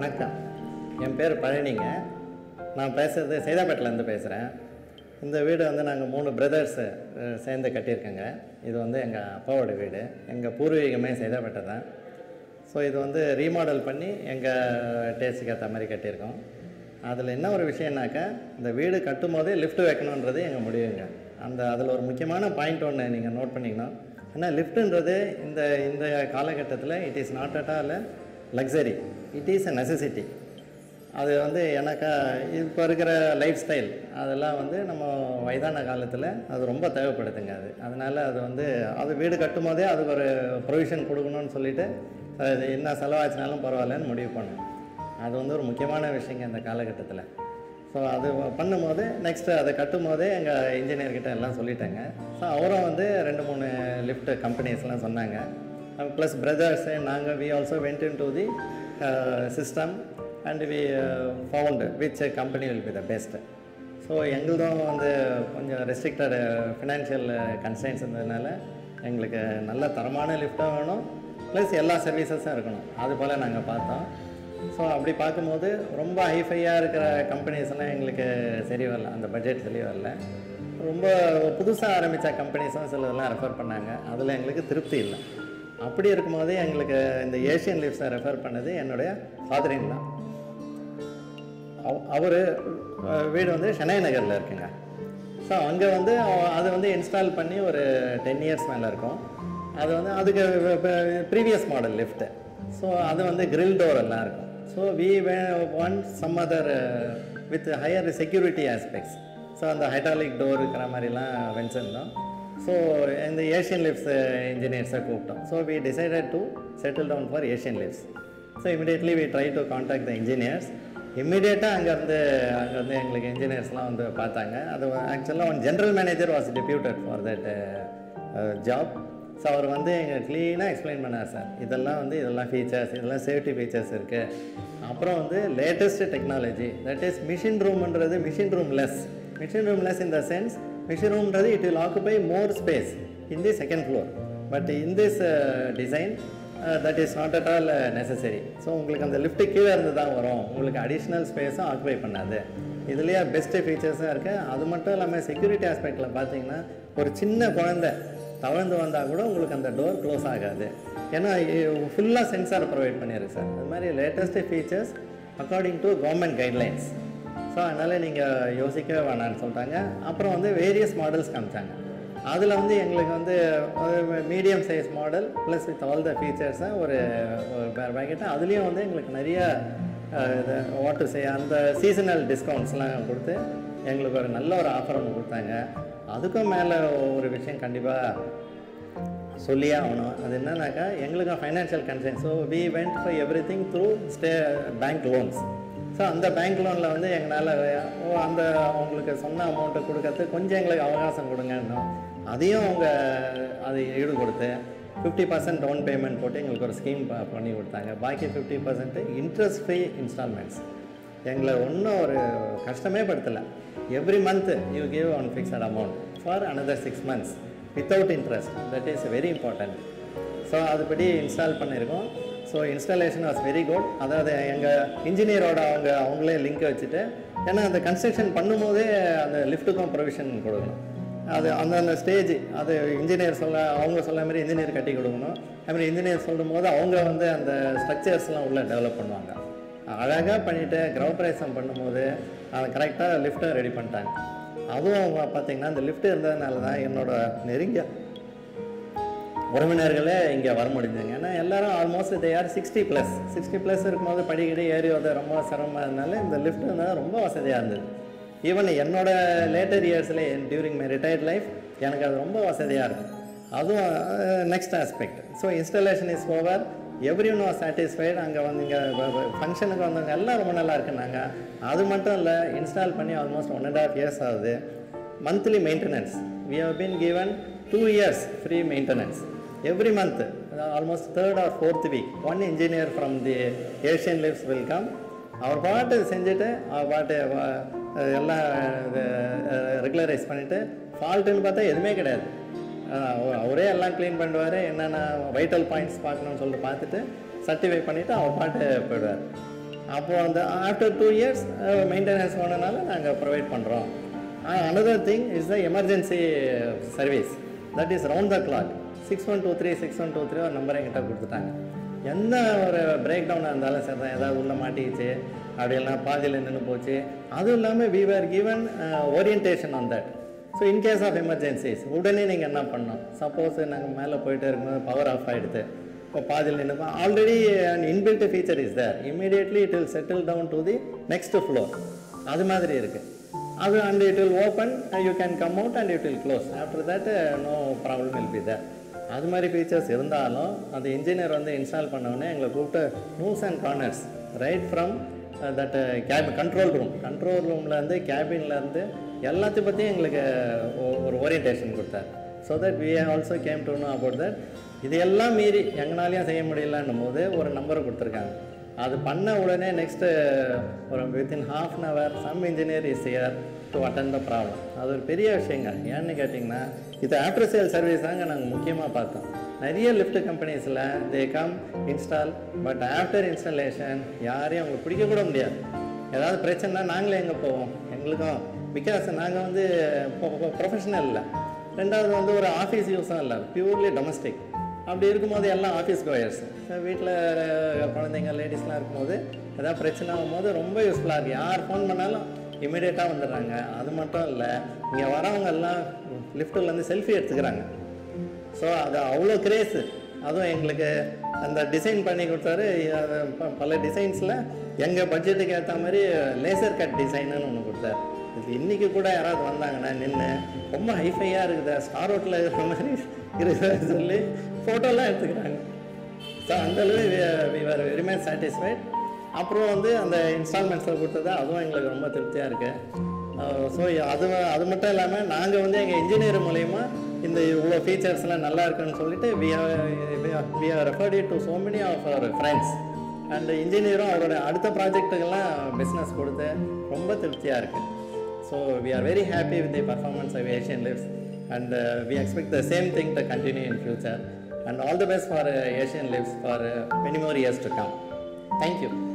வணக்கம் என் பேர் பழனிங்க நான் பேசுகிறது சைதாப்பேட்டிலேருந்து பேசுகிறேன் இந்த வீடு வந்து நாங்கள் மூணு பிரதர்ஸு சேர்ந்து கட்டியிருக்கோங்க இது வந்து எங்கள் அப்பாவோட வீடு எங்கள் பூர்வீகமே சைதாப்பேட்டை தான் ஸோ இது வந்து ரீமாடல் பண்ணி எங்கள் டேஸ்ட்டுக்கு ஏற்ற மாதிரி கட்டியிருக்கோம் அதில் என்ன ஒரு விஷயம்னாக்கா இந்த வீடு கட்டும் போதே லிஃப்ட் வைக்கணுன்றது எங்கள் முடிவுங்க அந்த அதில் ஒரு முக்கியமான பாயிண்ட் ஒன்று நீங்கள் நோட் பண்ணிக்கணும் ஏன்னா லிஃப்ட்டுன்றது இந்த இந்த காலகட்டத்தில் it is not at all luxury it is a necessity அது வந்து எனக்கா இப்போ இருக்கிற லைஃப் ஸ்டைல் அதெல்லாம் வந்து நம்ம வயதான காலத்தில் அது ரொம்ப தேவைப்படுதுங்க அது அதனால் அது வந்து அது வீடு கட்டும் போதே அதுக்கு ஒரு ப்ரொவிஷன் கொடுக்கணும்னு சொல்லிட்டு அது என்ன செலவாச்சுனாலும் பரவாயில்லன்னு முடிவு பண்ணோம் அது வந்து ஒரு முக்கியமான விஷயங்க இந்த காலகட்டத்தில் ஸோ அது பண்ணும்போது நெக்ஸ்ட்டு அதை கட்டும் போதே எங்கள் இன்ஜினியர்கிட்ட எல்லாம் சொல்லிட்டேங்க ஸோ அவரும் வந்து ரெண்டு மூணு லிஃப்ட் கம்பெனிஸ்லாம் சொன்னாங்க ப்ளஸ் பிரதர்ஸு நாங்கள் we also went in to the system and we found which company will be the best so எங்களுதும் வந்து கொஞ்சம் ரெஸ்ட்ரிக்டட் ஃபினான்ஷியல் கன்ஸ்டன்ஸ் இருந்ததுனால எங்களுக்கு நல்ல தரமான லிஃப்ட்டாக வேணும் ப்ளஸ் எல்லா சர்வீசஸும் இருக்கணும் அது போல் நாங்கள் பார்த்தோம் ஸோ அப்படி பார்க்கும்போது ரொம்ப ஹைஃபையாக இருக்கிற கம்பெனிஸ் எல்லாம் எங்களுக்கு சரி வரல அந்த பட்ஜெட் சரி வரல ரொம்ப புதுசாக ஆரம்பித்த கம்பெனிஸும் சிலதெல்லாம் ரெஃபர் பண்ணாங்க அதில் எங்களுக்கு திருப்தி இல்லை அப்படி இருக்கும்போது எங்களுக்கு இந்த ஏஷியன் லிஃப்ட்ஸை ரெஃபர் பண்ணது என்னுடைய ஃபாதரின் தான் அவர் வீடு வந்து சென்னை நகரில் இருக்குங்க ஸோ அங்கே வந்து அவ- அது வந்து இன்ஸ்டால் பண்ணி ஒரு டென் இயர்ஸ் மேலே இருக்கும் அது வந்து அதுக்கு ப்ரீவியஸ் மாடல் லிஃப்ட்டு ஸோ அது வந்து கிரில் டோர் எல்லாம் இருக்கும் so we way one some other with higher security aspects so அந்த ஹைட்ராலிக் டோர் இருக்கிற மாதிரிலாம் வச்சுருந்தோம் ஸோ இந்த ஏஷியன் லிஃப்ட்ஸ் இன்ஜினியர்ஸை கூப்பிட்டோம் so we decided to settle down for Asian lifts so immediately we try to contact the engineers இம்மிடியேட்டாக அங்கேருந்து அங்கே வந்து எங்களுக்கு இன்ஜினியர்ஸ்லாம் வந்து பார்த்தாங்க அது ஆக்சுவலாக one general manager was deputed for that job so அவர் வந்து எங்கள் க்ளீனாக எக்ஸ்பிளைன் பண்ணார் சார் இதெல்லாம் வந்து இதெல்லாம் ஃபீச்சர்ஸ் இதெல்லாம் சேஃப்டி ஃபீச்சர்ஸ் இருக்குது அப்புறம் வந்து latest technology that is machine ரூம்ன்றது machine room less machine room less in the sense machine ரூம்ன்றது it will occupy more space in the second floor but in this design that is not at all necessary so உங்களுக்கு அந்த lift கீழே இருந்து தான் வரும் உங்களுக்கு additional ஸ்பேஸும் occupy பண்ணாது இதுலேயே பெஸ்ட்டு ஃபீச்சர்ஸும் இருக்குது அது மட்டும் இல்லாமல் செக்யூரிட்டி ஆஸ்பெக்டில் பார்த்தீங்கன்னா ஒரு சின்ன குழந்தை தவழ்ந்து வந்தால் கூட உங்களுக்கு அந்த டோர் க்ளோஸ் ஆகாது ஏன்னா ஃபுல்லாக சென்சார் ப்ரொவைட் பண்ணியிருக்கு சார் அது மாதிரி latest features according to government guidelines so அதனால் நீங்கள் யோசிக்கவே வேணான்னு சொல்லிட்டாங்க அப்புறம் வந்து வேரியஸ் மாடல்ஸ் காமிச்சாங்க அதில் வந்து எங்களுக்கு வந்து medium size model plus with all the ஃபீச்சர்ஸை ஒரு பேக்கெட்டு அதுலேயும் வந்து எங்களுக்கு நிறைய வாட்டர் சே அந்த சீசனல் டிஸ்கவுண்ட்ஸ்லாம் கொடுத்து எங்களுக்கு ஒரு நல்ல ஒரு ஆஃபர் ஒன்று கொடுத்தாங்க அதுக்கும் மேலே ஒரு விஷயம் கண்டிப்பாக சொல்லியே ஆகணும் அது என்னன்னாக்கா எங்களுக்கு financial concern so we went for எவ்ரி திங் through state bank loans so அந்த பேங்க் லோனில் வந்து எங்களால் ஓ அந்த அவங்களுக்கு சொன்ன அமௌண்ட்டை கொடுக்கறதுக்கு கொஞ்சம் எங்களுக்கு அவகாசம் கொடுங்கன்னோம் அதையும் அவங்க அதை ஈடு கொடுத்து ஃபிஃப்டி பர்சன்ட் டவுன் பேமெண்ட் போட்டு எங்களுக்கு ஒரு ஸ்கீம் பண்ணி கொடுத்தாங்க பாக்கி fifty percent interest free instalments எங்களை ஒன்றும் ஒரு கஷ்டமே படுத்தலை every month you give one fixed amount for another six months without interest that is very important so அதுபடி இன்ஸ்டால் பண்ணியிருக்கோம் so installation was very good அதாவது எங்கள் இன்ஜினியரோட அவங்க அவங்களே லிங்க் வச்சுட்டு ஏன்னா அந்த கன்ஸ்ட்ரக்ஷன் பண்ணும்போதே அந்த லிஃப்ட்டுக்கும் ப்ரொவிஷன் கொடுக்கணும் அது அந்தந்த ஸ்டேஜ் அது இன்ஜினியர் சொல்ல அவங்க சொல்ல மாதிரி இன்ஜினியர் கட்டி கொடுக்கணும் அதுமாதிரி இன்ஜினியர் சொல்லும் போது அவங்க வந்து அந்த ஸ்ட்ரக்சர்ஸ்லாம் உள்ளே டெவலப் பண்ணுவாங்க அழகாக பண்ணிவிட்டு கிரௌப்ரைசம் பண்ணும்போது அதை கரெக்டாக லிஃப்ட்டை ரெடி பண்ணிட்டாங்க அதுவும் பார்த்தீங்கன்னா இந்த லிஃப்ட் இருந்ததுனால தான் என்னோட நெருங்கிய உறவினர்களே இங்கே வர முடிஞ்சுங்க ஏன்னா எல்லாரும் almost they are sixty plus sixty plus இருக்கும்போது படிக்கடி ஏறி வந்து ரொம்ப சிரமமாக இருந்தனால இந்த லிஃப்ட் இருந்தால் ரொம்ப வசதியாக இருந்தது ஈவன் என்னோட லேட்டர் இயர்ஸில் டியூரிங் மை ரிட்டையர்ட் லைஃப் எனக்கு அது ரொம்ப வசதியாக இருக்கும் அதுவும் next aspect so installation is over everyone was satisfied அங்கே வந்து இங்கே ஃபங்க்ஷனுக்கு வந்தவங்க எல்லாம் ரொம்ப நல்லா இருக்குனாங்க அது மட்டும் இல்லை இன்ஸ்டால் பண்ணி almost one and half years ஆகுது monthly maintenance we have been given two years free maintenance every month almost third or fourth week one engineer from the Asian lifts will come அவர் பாட்டு செஞ்சுட்டு அவர் பாட்டு வ- எல்லாம் regularise பண்ணிவிட்டு ஃபால்ட்டுன்னு பார்த்தா எதுவுமே கிடையாது அஹ் அவ- அவரே எல்லாம் க்ளீன் பண்ணுவார் என்னென்ன வைட்டல் பாயிண்ட்ஸ் பார்க்கணும்னு சொல்லிட்டு பார்த்துட்டு சர்டிஃபை பண்ணிவிட்டு அவர் பாட்டு போயிடுவார் அப்போது அந்த ஆஃப்டர் டூ இயர்ஸ் மெயின்டெனன்ஸ் போனனால நாங்கள் ப்ரொவைட் பண்ணுறோம் another thing is the emergency service that is round the clock six one two three six one two three ஒரு நம்பர் என்கிட்ட கொடுத்துட்டாங்க எந்த ஒரு பிரேக் டவுனாக இருந்தாலும் சரி தான் ஏதாவது உள்ளே மாட்டிக்கிச்சு அப்படி இல்லைனா பாதியில் நின்று போச்சு அதுவும் இல்லாமல் we are given orientation on that so in case of emergencies உடனே நீங்கள் என்ன பண்ணணும் சப்போஸ் நாங்கள் மேலே போயிட்டே இருக்கும்போது பவர் ஆஃப் ஆகிடுது இப்போ பாதியில் நின்று already an inbuilt feature is there immediately it will settle down to the next floor அது மாதிரி இருக்குது அது and it will open you can come out and it will close after that no problem will be there அது மாதிரி features இருந்தாலும் அந்த engineer வந்து install பண்ணோடனே எங்களை கூப்பிட்டு nooks and corners right from that cab control room control ரூம்லேருந்து கேபின்லேருந்து எல்லாத்தையும் பற்றியும் எங்களுக்கு ஒ- ஒரு ஓரியன்டேஷன் கொடுத்தார் so that we also came to know about that இது எல்லாம் மீறி எங்களாலையும் செய்ய முடியலன்னும் போது ஒரு நம்பரை கொடுத்துருக்காங்க அது பண்ண உடனே நெக்ஸ்ட்டு ஒரு within half an hour some engineer is here to attend the problem அது ஒரு பெரிய விஷயங்க ஏன்னு கேட்டிங்கன்னா இது ஆஃப்டர் சேல் சர்வீஸ் தாங்க நாங்கள் முக்கியமாக பார்த்தோம் நிறைய லிஃப்ட் கம்பெனிஸில் they come install but after installation யாரையும் அவங்களுக்கு பிடிக்க கூட முடியாது ஏதாவது பிரச்சனைனா நாங்களே எங்கே போவோம் எங்களுக்கும் பிகாஸ் நாங்கள் வந்து ப்ரொஃபஷனல் இல்லை ரெண்டாவது வந்து ஒரு ஆஃபீஸ் யூஸும் இல்லை பியூர்லி டொமஸ்டிக் அப்படி இருக்கும்போது எல்லாம் ஆஃபீஸ் கோயர்ஸ் வீட்டில் குழந்தைங்க லேடிஸ்லாம் இருக்கும்போது ஏதாவது பிரச்சனை ஆகும்போது ரொம்ப யூஸ்ஃபுல்லாக இருக்குது யார் ஃபோன் பண்ணாலும் இமீடியட்டாக வந்துடுறாங்க அது மட்டும் இல்லை இங்கே வரவங்க எல்லாம் லிஃப்ட்டிலேருந்து செல்ஃபி எடுத்துக்கிறாங்க ஸோ அது அவ்வளோ கிரேஸு அதுவும் எங்களுக்கு அந்த டிசைன் பண்ணி கொடுத்தாரு அது ப- பல டிசைன்ஸில் எங்கள் பட்ஜெட்டுக்கு ஏற்ற மாதிரி லேசர் கட் டிசைனுன்னு ஒன்று கொடுத்தாரு இது இன்றைக்கி கூட யாராவது வந்தாங்கன்னா நின்று ரொம்ப ஹைஃபையாக இருக்குது ஸ்டார் ஹோட்டலில் இருக்கிற மாதிரி இருக்குதுன்னு சொல்லி ஃபோட்டோலாம் எடுத்துக்கிறாங்க ஸோ அந்தளவு we are very much satisfied அப்புறம் வந்து அந்த இன்ஸ்டால்மெண்ட்ஸில் கொடுத்தது அதுவும் எங்களுக்கு ரொம்ப திருப்தியாக இருக்குது ஸோ அது அது மட்டும் இல்லாமல் நாங்கள் வந்து எங்கள் இன்ஜினியர் மூலயமா இந்த இவ்வளோ ஃபீச்சர்ஸ்லாம் நல்லா இருக்குன்னு சொல்லிட்டு we we are referred to so many of our friends and இன்ஜினியரும் அவரோட அடுத்த ப்ராஜெக்ட்டுக்கெல்லாம் பிஸ்னஸ் கொடுத்து ரொம்ப திருப்தியாக இருக்குது so we are very happy with the performance of Asian Lives and we expect the same thing to continue in future and all the best for Asian Lives for many more years to come thank you